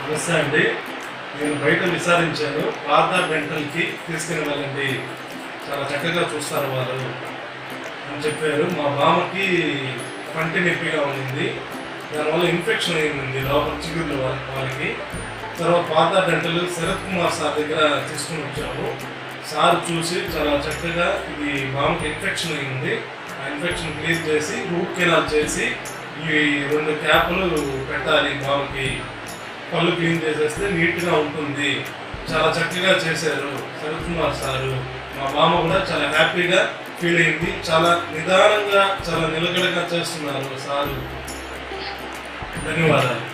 నమస్తే అండి నేను బయట విచారించాను పాత డెంటల్కి తీసుకుని వెళ్ళండి చాలా చక్కగా చూస్తారు వాళ్ళు అని చెప్పారు మా బామ్మకి పంటి నొప్పిగా ఉండింది దానివల్ల ఇన్ఫెక్షన్ అయింది లోపల చిగుళ్ళు వాళ్ళ- వాళ్ళకి తర్వాత పాత డెంటల్ శరత్ కుమార్ సార్ దగ్గర తీసుకుని వచ్చాము సార్ చూసి చాలా చక్కగా ఇది బామ్మకి ఇన్ఫెక్షన్ అయింది ఆ ఇన్ఫెక్షన్ క్లీన్ చేసి రూట్ కెనాల్ చేసి ఈ రెండు క్యాపులు పెట్టాలి బామ్మకి పళ్ళు క్లీన్ చేసేస్తే నీట్గా ఉంటుంది చాలా చక్కగా చేశారు శరత్ కుమార్ సారు మా మామ కూడా చాలా హ్యాపీగా ఫీల్ అయింది చాలా నిదానంగా చాలా నిలకడగా చేస్తున్నారు సారు ధన్యవాదాలు